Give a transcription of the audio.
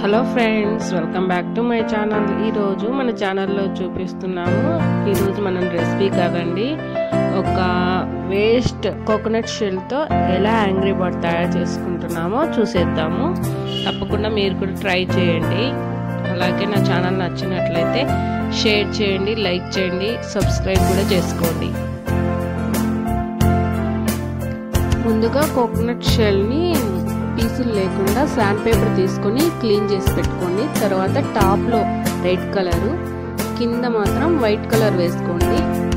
hello friends welcome back to my channel ఈరోజు మన ఛానల్లో చూపిస్తున్నాము ఈరోజు మనం రెసిపీ కాదండి ఒక వేస్ట్ కోకోనట్ షెల్తో ఎలా యాంగ్రీ బర్డ్ తయారు చేసుకుంటున్నామో చూసేద్దాము తప్పకుండా మీరు కూడా ట్రై చేయండి అలాగే నా ఛానల్ నచ్చినట్లయితే షేర్ చేయండి లైక్ చేయండి సబ్స్క్రైబ్ కూడా చేసుకోండి ముందుగా కోకోనట్ షెల్ని పీసులు లేకుండా శాండ్ పేపర్ తీసుకొని క్లీన్ చేసి పెట్టుకోండి తర్వాత టాప్లో రెడ్ కలరు కింద మాత్రం వైట్ కలర్ వేసుకోండి